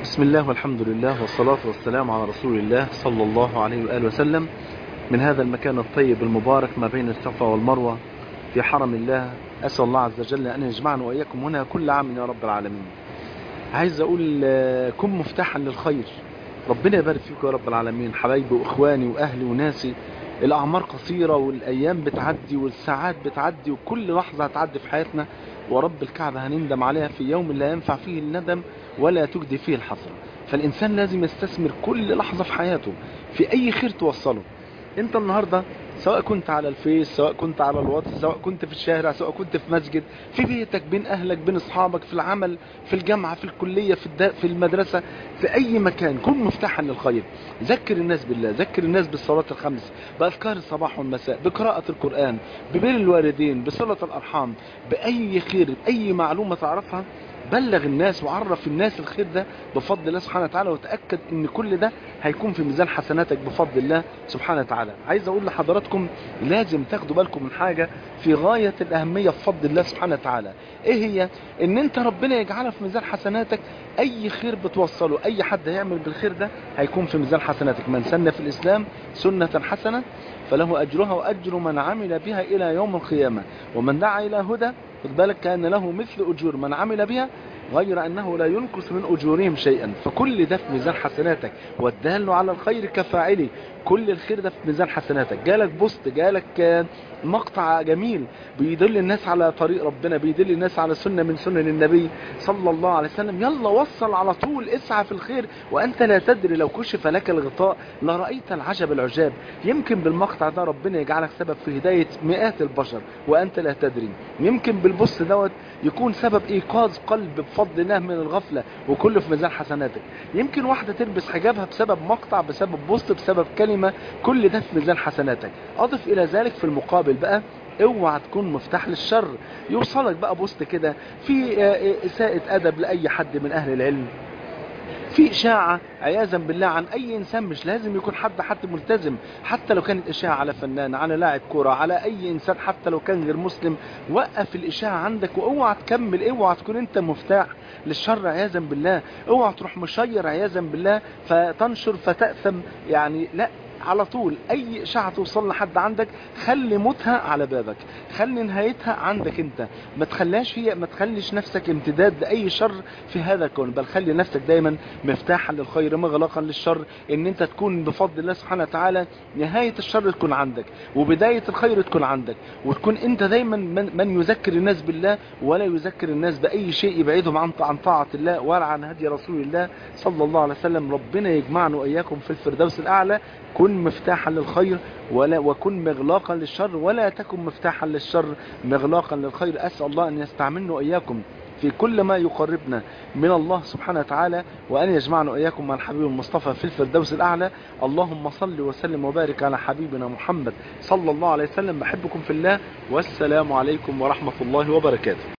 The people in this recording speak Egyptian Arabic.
بسم الله والحمد لله والصلاة والسلام على رسول الله صلى الله عليه وآله وسلم من هذا المكان الطيب المبارك ما بين الصفا والمروة في حرم الله أسأل الله عز وجل أن يجمعنا وإياكم هنا كل عام يا رب العالمين عايز أقول كن مفتاحا للخير ربنا يبارك فيكم يا رب العالمين حبايبي وإخواني وأهلي وناسي الأعمار قصيرة والأيام بتعدي والساعات بتعدي وكل لحظة هتعدي في حياتنا ورب الكعبة هنندم عليها في يوم لا ينفع فيه الندم ولا تجدي فيه الحسرة فالإنسان لازم يستثمر كل لحظة في حياته في أي خير توصله انت النهاردة سواء كنت على الفيس سواء كنت على الواتس سواء كنت في الشارع سواء كنت في مسجد في بيتك بين اهلك بين اصحابك في العمل في الجامعة في الكلية في, الدا في المدرسة في اي مكان كن مفتاحا للخير ذكر الناس بالله ذكر الناس بالصلاة الخمس باذكار الصباح والمساء بقراءة القرآن ببر الوالدين بصلة الارحام باي خير باي معلومة تعرفها بلغ الناس وعرف الناس الخير ده بفضل الله سبحانه وتعالى وتأكد ان كل ده هيكون في ميزان حسناتك بفضل الله سبحانه وتعالى عايز اقول لحضراتكم لازم تاخدوا بالكم من حاجة في غاية الاهمية بفضل الله سبحانه وتعالى ايه هي ان انت ربنا يجعلها في ميزان حسناتك اي خير بتوصله اي حد هيعمل بالخير ده هيكون في ميزان حسناتك من سن في الاسلام سنة حسنة فله اجرها واجر من عمل بها الى يوم القيامة ومن دعا الى هدى خد بالك كان له مثل أجور من عمل بها غير أنه لا ينقص من أجورهم شيئا فكل ده في ميزان حسناتك والدال على الخير كفاعله كل الخير ده في ميزان حسناتك جالك بوست جالك مقطع جميل بيدل الناس على طريق ربنا بيدل الناس على سنة من سنن النبي صلى الله عليه وسلم يلا وصل على طول اسعى في الخير وأنت لا تدري لو كشف لك الغطاء لرأيت العجب العجاب يمكن بالمقطع ده ربنا يجعلك سبب في هداية مئات البشر وأنت لا تدري يمكن بالبوست دوت يكون سبب إيقاظ قلب بفضل الله من الغفلة وكله في ميزان حسناتك يمكن واحدة تلبس حجابها بسبب مقطع بسبب بوست بسبب كلمة كل ده في ميزان حسناتك أضف إلى ذلك في المقابل بقى اوعى تكون مفتاح للشر يوصلك بقى بوست كده في إساءة أدب لأي حد من أهل العلم في إشاعة عياذا بالله عن أي إنسان مش لازم يكون حد حد ملتزم حتى لو كانت إشاعة على فنان على لاعب كرة على أي إنسان حتى لو كان غير مسلم وقف الإشاعة عندك واوعى تكمل اوعى تكون أنت مفتاح للشر عياذا بالله اوعى تروح مشير عياذا بالله فتنشر فتأثم يعني لا على طول اي اشاعه توصل لحد عندك خلي موتها على بابك خلي نهايتها عندك انت ما تخليش هي ما تخليش نفسك امتداد لاي شر في هذا الكون بل خلي نفسك دايما مفتاحا للخير مغلقا للشر ان انت تكون بفضل الله سبحانه وتعالى نهايه الشر تكون عندك وبدايه الخير تكون عندك وتكون انت دايما من, من يذكر الناس بالله ولا يذكر الناس باي شيء يبعدهم عن عن طاعه الله ولا عن هدي رسول الله صلى الله عليه وسلم ربنا يجمعنا واياكم في الفردوس الاعلى كن مفتاحا للخير ولا وكن مغلاقا للشر ولا تكن مفتاحا للشر مغلاقا للخير أسأل الله أن يستعملنا وإياكم في كل ما يقربنا من الله سبحانه وتعالى وأن يجمعنا وإياكم مع الحبيب المصطفى في الفردوس الأعلى اللهم صل وسلم وبارك على حبيبنا محمد صلى الله عليه وسلم بحبكم في الله والسلام عليكم ورحمة الله وبركاته